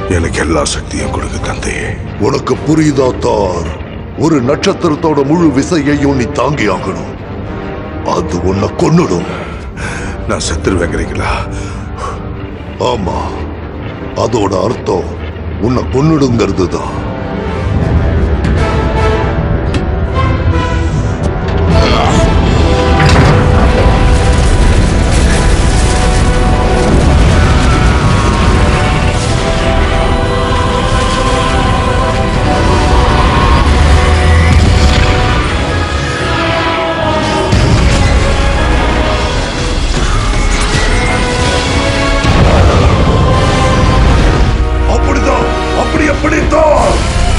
எனக்கு எல்லா சக்தியும் கொடுக்க தந்தையே உனக்கு புரியுதா தார் ஒரு நட்சத்திரத்தோட முழு விசையையும் நீ தாங்கி ஆகணும் அது உன்னை கொன்னுடும் நான் செத்துரு வைக்கிறீங்களா ஆமா அதோட அர்த்தம் உன்னை கொன்னுடுங்கிறது தான் அப்படிதான் அப்படி அப்படித்தான்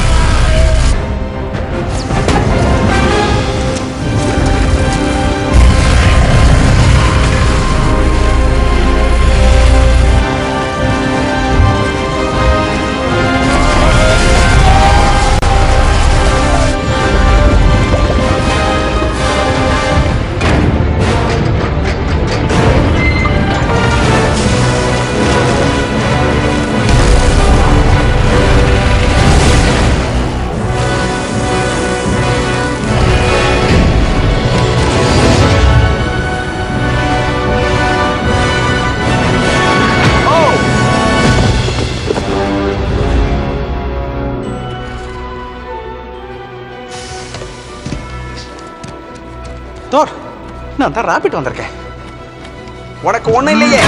தோர் நான் தான் ராபிட் வந்திருக்கேன் உனக்கு ஒண்ணும் இல்லையே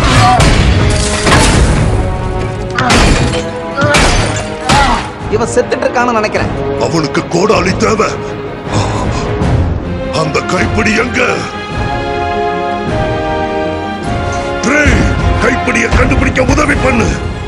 இவன் செத்துட்டு இருக்கான்னு நினைக்கிறேன் அவனுக்கு கோடாலி தேவை அந்த கைப்பிடி எங்க ட்ரே, கைப்பிடியை கண்டுபிடிக்க உதவி பண்ணு